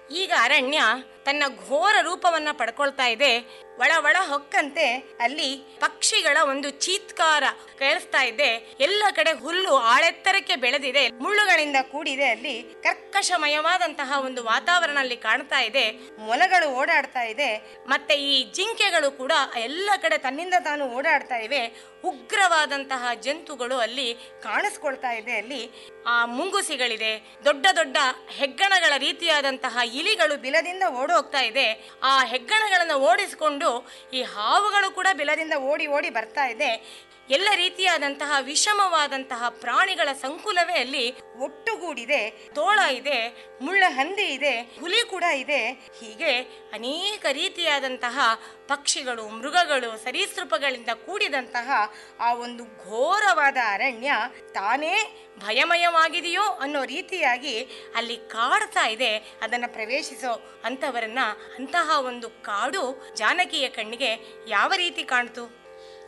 ಈಗ ಅರಣ್ಯ ತನ್ನ ಘೋರ ರೂಪವನ್ನ ಪಡ್ಕೊಳ್ತಾ ಇದೆ ಒಳ ಒಳ ಹೊಕ್ಕಂತೆ ಅಲ್ಲಿ ಪಕ್ಷಿಗಳ ಒಂದು ಚೀತ್ಕಾರ ಕೇಳಿಸ್ತಾ ಇದೆ ಎಲ್ಲ ಕಡೆ ಹುಲ್ಲು ಆಳೆತ್ತರಕ್ಕೆ ಬೆಳೆದಿದೆ ಮುಳ್ಳುಗಳಿಂದ ಕೂಡಿದೆ ಅಲ್ಲಿ ಕರ್ಕಶಮಯವಾದಂತಹ ಒಂದು ವಾತಾವರಣ ಅಲ್ಲಿ ಕಾಣ್ತಾ ಇದೆ ಮೊಲಗಳು ಓಡಾಡ್ತಾ ಇದೆ ಮತ್ತೆ ಈ ಜಿಂಕೆಗಳು ಕೂಡ ಎಲ್ಲ ಕಡೆ ತನ್ನಿಂದ ತಾನು ಓಡಾಡ್ತಾ ಇವೆ ಉಗ್ರವಾದಂತಹ ಜಂತುಗಳು ಅಲ್ಲಿ ಕಾಣಿಸ್ಕೊಳ್ತಾ ಇದೆ ಅಲ್ಲಿ ಆ ಮುಂಗುಸಿಗಳಿದೆ ದೊಡ್ಡ ದೊಡ್ಡ ಹೆಗ್ಗಣಗಳ ರೀತಿಯಾದಂತಹ ಇಲಿಗಳು ಬಿಲದಿಂದ ಓಡೋಗ್ತಾ ಇದೆ ಆ ಹೆಗ್ಗಣಗಳನ್ನು ಓಡಿಸಿಕೊಂಡು ಈ ಹಾವುಗಳು ಕೂಡ ಬಿಲದಿಂದ ಓಡಿ ಓಡಿ ಬರ್ತಾ ಇದೆ ಎಲ್ಲ ರೀತಿಯಾದಂತಹ ವಿಷಮವಾದಂತಹ ಪ್ರಾಣಿಗಳ ಸಂಕುಲವೇ ಅಲ್ಲಿ ಒಟ್ಟುಗೂಡಿದೆ ತೋಳ ಇದೆ ಮುಳ್ಳ ಹಂದಿ ಇದೆ ಹುಲಿ ಕೂಡ ಇದೆ ಹೀಗೆ ಅನೇಕ ರೀತಿಯಾದಂತಹ ಪಕ್ಷಿಗಳು ಮೃಗಗಳು ಸರೀಸೃಪಗಳಿಂದ ಕೂಡಿದಂತಹ ಆ ಒಂದು ಘೋರವಾದ ಅರಣ್ಯ ತಾನೇ ಭಯಮಯವಾಗಿದೆಯೋ ಅನ್ನೋ ರೀತಿಯಾಗಿ ಅಲ್ಲಿ ಕಾಡ್ತಾ ಇದೆ ಅದನ್ನು ಪ್ರವೇಶಿಸೋ ಅಂಥವರನ್ನ ಅಂತಹ ಒಂದು ಕಾಡು ಜಾನಕಿಯ ಕಣ್ಣಿಗೆ ಯಾವ ರೀತಿ ಕಾಣ್ತು